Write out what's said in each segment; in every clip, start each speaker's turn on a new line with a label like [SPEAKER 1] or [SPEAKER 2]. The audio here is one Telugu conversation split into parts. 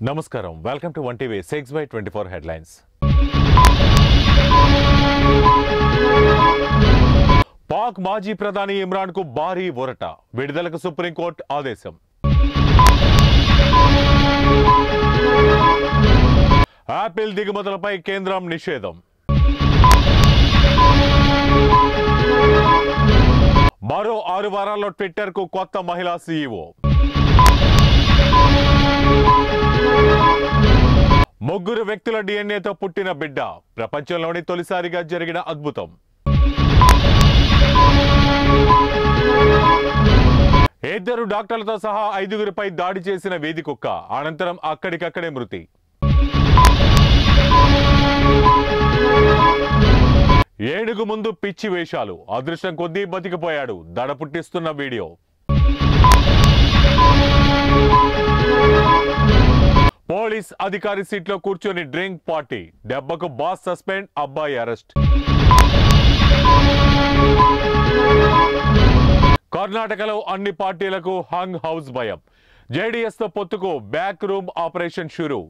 [SPEAKER 1] నమస్కారం welcome to one TV six by twenty four headlines Pak మాజీ ప్రధాని ఇమ్రాన్ కు భారీ ఊరట విడుదలకు సుప్రీంకోర్టు ఆదేశం యాపిల్ దిగుమతులపై కేంద్రం నిషేధం మరో ఆరు వారాల్లో ట్విట్టర్ కు కొత్త మహిళా సీఈఓ ముగ్గురు వ్యక్తుల డిఎన్ఏతో పుట్టిన బిడ్డ ప్రపంచంలోని తొలిసారిగా జరిగిన అద్భుతం ఇద్దరు డాక్టర్లతో సహా ఐదుగురిపై దాడి చేసిన వేది కుక్క అనంతరం అక్కడికక్కడే మృతి ఏనుగు ముందు పిచ్చి వేషాలు అదృష్టం కొద్దీ బతికిపోయాడు దడ పుట్టిస్తున్న వీడియో పోలీస్ అధికారి సీట్లో కూర్చొని డ్రింక్ పార్టీ దెబ్బకు బాస్ సస్పెండ్ అబ్బాయి అరెస్ట్ కర్ణాటకలో అన్ని పార్టీలకు హంగ్ హౌస్ భయం జేడీఎస్ తో పొత్తుకు బ్యాక్ రూమ్ ఆపరేషన్ షురూ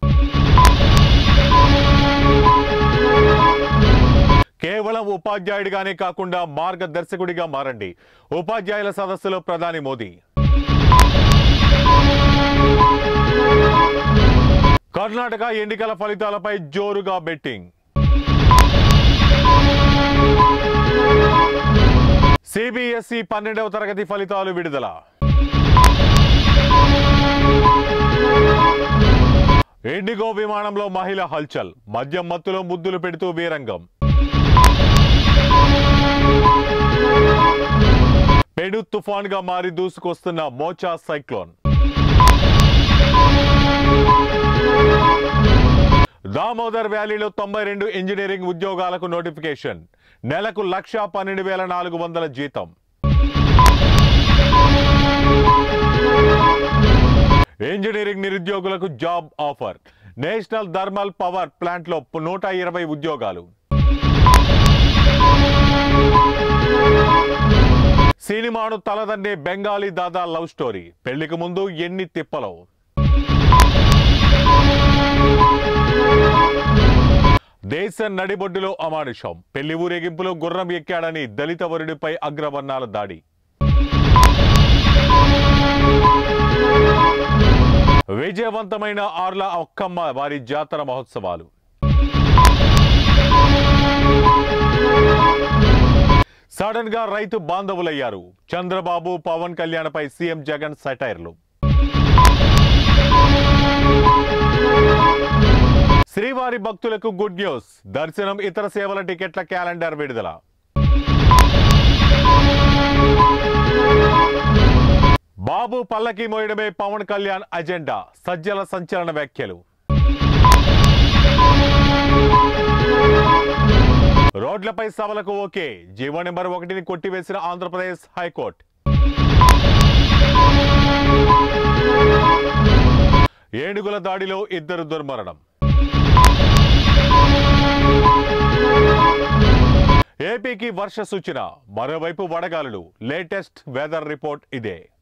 [SPEAKER 1] కేవలం ఉపాధ్యాయుడిగానే కాకుండా మార్గదర్శకుడిగా మారండి ఉపాధ్యాయుల సదస్సులో ప్రధాని మోదీ కర్ణాటక ఎన్నికల ఫలితాలపై జోరుగా బెట్టింగ్ సిబిఎస్ఈ పన్నెండవ తరగతి ఫలితాలు విడుదల ఇండిగో విమానంలో మహిళ హల్చల్ మద్యం మత్తులో ముద్దులు పెడుతూ వీరంగం పెను తుఫాన్ గా మారి దూసుకొస్తున్న మోచా సైక్లోన్ దామోదర్ వ్యాలీలో తొంభై రెండు ఇంజనీరింగ్ ఉద్యోగాలకు నోటిఫికేషన్ నెలకు లక్ష పన్నెండు వేల నాలుగు వందల జీతం ఇంజనీరింగ్ నిరుద్యోగులకు job offer national thermal power plant లో నూట ఇరవై ఉద్యోగాలు సినిమాను తలదన్నే బెంగాలీ దాదా లవ్ స్టోరీ పెళ్లికి ముందు ఎన్ని తిప్పలో దేశ నడిబొడ్డులో అమానుషం పెళ్లి ఊరేగింపులో గుర్రం ఎక్కాడని దళిత వరుడిపై అగ్రవర్ణాల దాడి విజయవంతమైన ఆర్ల ఒక్కమ్మ వారి జాతర మహోత్సవాలు సడన్ గా రైతు బాంధవులయ్యారు చంద్రబాబు పవన్ కళ్యాణ్పై సీఎం జగన్ సటైర్లు శ్రీవారి భక్తులకు గుడ్ న్యూస్ దర్శనం ఇతర సేవల టికెట్ల క్యాలెండర్ విడుదల బాబు పల్లకి మోయడమే పవన్ కళ్యాణ్ అజెండా సజ్జల సంచలన వ్యాఖ్యలు రోడ్లపై సభలకు ఓకే జీవో నెంబర్ ఒకటిని కొట్టివేసిన ఆంధ్రప్రదేశ్ హైకోర్టు ఏనుగుల దాడిలో ఇద్దరు దుర్మరణం ఏపీకి వర్ష సూచన మరోవైపు వడగాలులు లేటెస్ట్ వెదర్ రిపోర్ట్ ఇదే